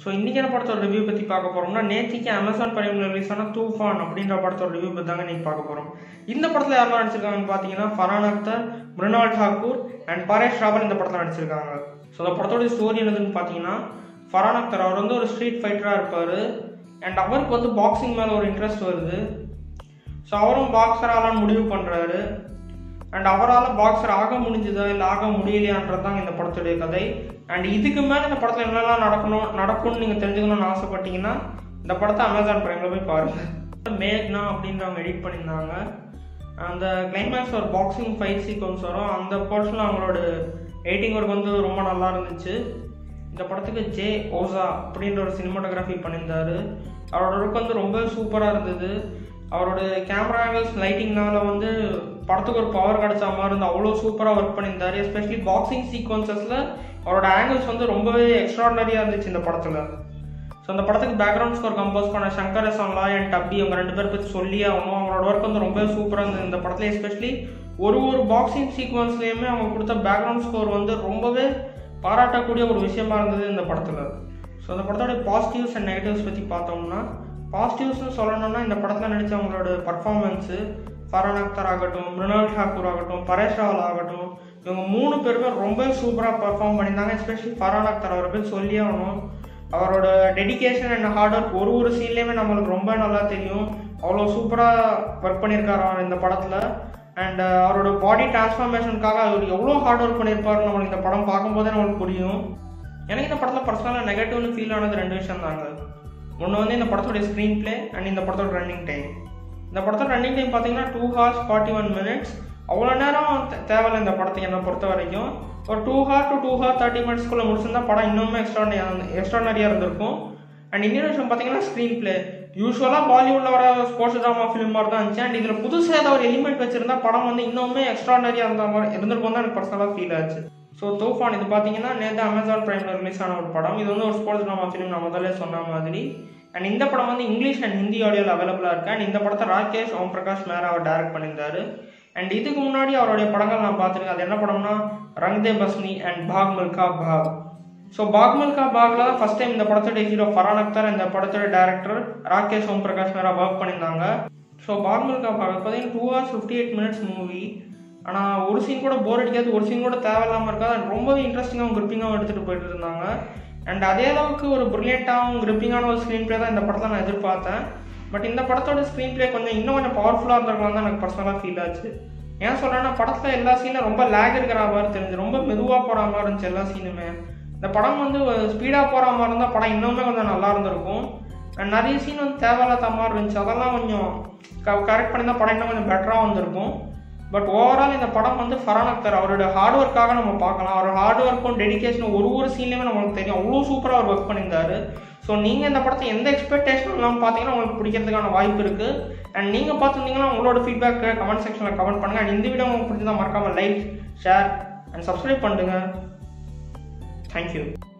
so இன்றைக்கான படத்தோட review பற்றி பார்க்க போகிறோம்னா நேத்திக்கு அமேசான் பிரைமில் ரிலீஸ் ஆன தூஃபான் அப்படின்ற படத்தோட ரிவ்யூ பற்றி தாங்க இன்றைக்கி பார்க்க போகிறோம் இந்த படத்தில் யாரெல்லாம் நடிச்சிருக்காங்கன்னு பார்த்தீங்கன்னா ஃபரான் அக்தர் மிருனால் டாக்கூர் அண்ட் பரேஷ் ராவல் இந்த படத்தில் நடிச்சிருக்காங்க ஸோ இந்த படத்தோட ஸ்டோரி என்னதுன்னு பார்த்தீங்கன்னா ஃபரான் அக்தர் அவர் வந்து ஒரு ஸ்ட்ரீட் ஃபைட்டராக இருப்பார் அண்ட் அவருக்கு வந்து பாக்ஸிங் மேலே ஒரு இன்ட்ரெஸ்ட் வருது ஸோ அவரும் பாக்ஸராலான்னு முடிவு பண்ணுறாரு அண்ட் அவரால் பாக்ஸர் ஆக முடிஞ்சுதா இல்லை ஆக முடியலையான்றது தான் இந்த படத்துடைய கதை அண்ட் இதுக்கு மேலே இந்த படத்தில் என்னெல்லாம் நடக்கணும் நடக்கும்னு நீங்கள் தெரிஞ்சுக்கணும்னு ஆசைப்பட்டீங்கன்னா இந்த படத்தை அமேசான் பிரைமில் போய் பாருங்கள் மேக்னா அப்படின்றவங்க எடிட் பண்ணியிருந்தாங்க அந்த கிளைமேக்ஸ் ஒரு பாக்ஸிங் ஃபைட் சீக்வன்ஸ் வரும் அந்த போர்ஷனில் அவங்களோட எடிட்டிங் ஒர்க் வந்து ரொம்ப நல்லா இருந்துச்சு இந்த படத்துக்கு ஜே ஓசா அப்படின்ற ஒரு சினிமாட்டோகிராஃபி பண்ணியிருந்தாரு அவரோட ஒர்க் வந்து ரொம்ப சூப்பராக இருந்தது அவரோட கேமரா ஆங்கிள்ஸ் லைட்டிங்னால வந்து படத்துக்கு ஒரு பவர் கிடைச்ச மாதிரி இருந்து அவ்வளோ சூப்பராக ஒர்க் பண்ணியிருந்தாரு எஸ்பெஷலி பாக்ஸிங் சீக்வன்சஸில் அவரோட ஆங்கிள்ஸ் வந்து ரொம்பவே எக்ஸ்ட்ராடனரியாக இருந்துச்சு இந்த படத்தில் ஸோ அந்த படத்துக்கு பேக்ரவுண்ட் ஸ்கோர் கம்போஸ் பண்ண சங்கர் எஸ்ஆன்லா அண்ட் டப்பி அவங்க ரெண்டு பேர் பற்றி சொல்லியே ஆகணும் அவங்களோட ஒர்க் வந்து ரொம்ப சூப்பராக இருந்தது இந்த படத்தில் எஸ்பெஷலி ஒரு ஒரு பாக்ஸிங் சீக்வன்ஸ்லேயுமே அவங்க கொடுத்த பேக்ரவுண்ட் ஸ்கோர் வந்து ரொம்பவே பாராட்டக்கூடிய ஒரு விஷயமா இருந்தது இந்த படத்தில் ஸோ அந்த படத்தோட பாசிட்டிவ்ஸ் அண்ட் நெகட்டிவ்ஸ் பற்றி பார்த்தோம்னா பாசிட்டிவ்ஸ்னு சொல்லணும்னா இந்த படத்தில் நடித்தவங்களோட பர்ஃபார்மன்ஸு ஃபரான் அக்தர் ஆகட்டும் மிருனால் டாக்கூர் ஆகட்டும் பரேஷ் ராவல் ஆகட்டும் இவங்க மூணு பேருமே ரொம்ப சூப்பராக பர்ஃபார்ம் பண்ணியிருந்தாங்க எஸ்பெஷலி ஃபரான் அக்தர் அவரை போய் சொல்லி ஆகணும் அவரோட டெடிக்கேஷன் அண்ட் ஹார்ட் ஒர்க் ஒரு ஒரு சீன்லேயுமே நம்மளுக்கு ரொம்ப நல்லா தெரியும் அவ்வளோ சூப்பராக ஒர்க் பண்ணியிருக்காரு அவர் இந்த படத்தில் அண்ட் அவரோட பாடி டிரான்ஸ்ஃபார்மேஷனுக்காக அவர் எவ்வளோ ஹார்ட் ஒர்க் பண்ணியிருப்பாரு நம்மளுக்கு இந்த படம் பார்க்கும்போதே நம்மளுக்கு புரியும் எனக்கு இந்த படத்தில் பர்சனலாக நெகட்டிவ்னு ஃபீல் ஆனது ரெண்டு விஷயம் தாங்க ஒன்று வந்து இந்த படத்தோட ஸ்க்ரீன் பிளே அண்ட் இந்த படத்தோட ரன்னிங் டைம் இந்த படத்தோட ரன்னிங் டைம் பார்த்தீங்கன்னா two hours forty one minutes அவ்வளோ நேரம் தேவையில்லை இந்த படத்துக்கு என்னை பொறுத்த வரைக்கும் ஒரு two hour to two hour thirty மினிட்ஸ்க்குள்ளே முடிச்சிருந்தா படம் இன்னுமே எக்ஸ்ட்ரா எக்ஸ்ட்ரானரியாக இருந்திருக்கும் அண்ட் இன்னொரு விஷயம் பார்த்தீங்கன்னா ஸ்க்ரீன் பிளே யூஸ்வலாக பாலிவுட்டில் வர ஸ்போர்ட்ஸ் ட்ராமா ஃபிலிம் மாதிரி தான் இருந்துச்சு அண்ட் இதில் புதுசாக ஏதாவது ஒரு எலிமெண்ட் வச்சிருந்தா படம் வந்து இன்னுமே எக்ஸ்ட்ரானரியாக இருந்த மாதிரி இருந்திருக்கும் தான் எனக்கு பர்சனலாக ஃபீல் ஆச்சு ஸோ தூஃபான் இது பார்த்தீங்கன்னா நேற்று அமேசான் பிரைமில் ரிலீஸ் ஆன ஒரு படம் இது வந்து ஒரு ஸ்போர்ட்ஸ் ட்ராமா ஃபிலிம் நான் முதல்ல சொன்ன மாதிரி அண்ட் இந்த படம் வந்து இங்கிலீஷ் அண்ட் ஹிந்தி ஆடியோவில் அவைலபிளாக இருக்கு அண்ட் இந்த படத்தை ராகேஷ் ஓம் பிரகாஷ் மேரா அவர் டைரக்ட் பண்ணியிருந்தாரு அண்ட் இதுக்கு முன்னாடி அவருடைய படங்கள் நான் பார்த்துருக்கேன் அது என்ன படம்னா ரங்தே பஸ்னி அண்ட் பாக் மில்கா பாக் ஸோ பாக் மில்கா பாக்ல தான் ஃபர்ஸ்ட் டைம் இந்த படத்தோட ஹீரோ ஃபரான் அக்தர் இந்த படத்தோட டேரக்டர் ராகேஷ் ஓம் பிரகாஷ் மேரா ஒர்க் பண்ணியிருந்தாங்க ஸோ பாக் மில்கா பாக் பார்த்தீங்கன்னா two hours fifty eight minutes movie ஆனால் ஒரு சீன் கூட போர் அடிக்காது ஒரு சீன் கூட தேவையில்லாமல் இருக்காது அண்ட் ரொம்பவே இன்ட்ரெஸ்டிங்காகவும் கிரிப்பிங்காகவும் எடுத்துகிட்டு போயிட்டு இருந்தாங்க அண்ட் அதே அளவுக்கு ஒரு ப்ரில்லியண்ட்டாகவும் கிரிப்பிங்கான ஒரு ஸ்க்ரீன் பிளே தான் இந்த படத்தில் நான் எதிர்பார்த்தேன் பட் இந்த படத்தோட ஸ்க்ரீன் பிளே கொஞ்சம் இன்னும் கொஞ்சம் பவர்ஃபுல்லாக இருந்திருக்கலாம் தான் எனக்கு பர்சனலாக ஃபீல் ஆச்சு ஏன் சொல்கிறேன்னா படத்தில் எல்லா சீனும் ரொம்ப லேக் இருக்கிற மாதிரி தெரிஞ்சு ரொம்ப மெதுவாக போகிற மாதிரி இருந்துச்சு எல்லா சீனுமே இந்த படம் வந்து ஸ்பீடாக போகிற மாதிரி இருந்தால் படம் இன்னுமே கொஞ்சம் நல்லா இருந்திருக்கும் அண்ட் நிறைய சீன் வந்து தேவையில்லாத மாதிரி இருந்துச்சு அதெல்லாம் கொஞ்சம் கரெக்ட் பண்ணி தான் படம் இன்னும் கொஞ்சம் பெட்டராக வந்திருக்கும் பட் ஓவரால் இந்த படம் வந்து ஃபரான் அக்தர் அவரோட ஹார்ட் ஒர்க்காக நம்ம பார்க்கலாம் அவரோட ஹார்ட் ஒர்க்கும் டெடிக்கேஷனும் ஒரு ஒரு சீன்லையுமே நம்மளுக்கு தெரியும் அவ்வளோ சூப்பராக அவர் ஒர்க் பண்ணியிருந்தாரு ஸோ நீங்கள் இந்த படத்தை எந்த எக்ஸ்பெக்டேஷனும் இல்லாமல் பார்த்தீங்கன்னா உங்களுக்கு பிடிக்கிறதுக்கான வாய்ப்பு இருக்குது அண்ட் நீங்கள் பார்த்துருந்தீங்கன்னா உங்களோட ஃபீட்பேக் கமெண்ட் செக்ஷனில் கமெண்ட் பண்ணுங்கள் அண்ட் இந்த வீடியோ உங்களுக்கு பிடிச்சதா மறக்காமல் லைக் ஷேர் அண்ட் சப்ஸ்கிரைப் பண்ணுங்கள் தேங்க்யூ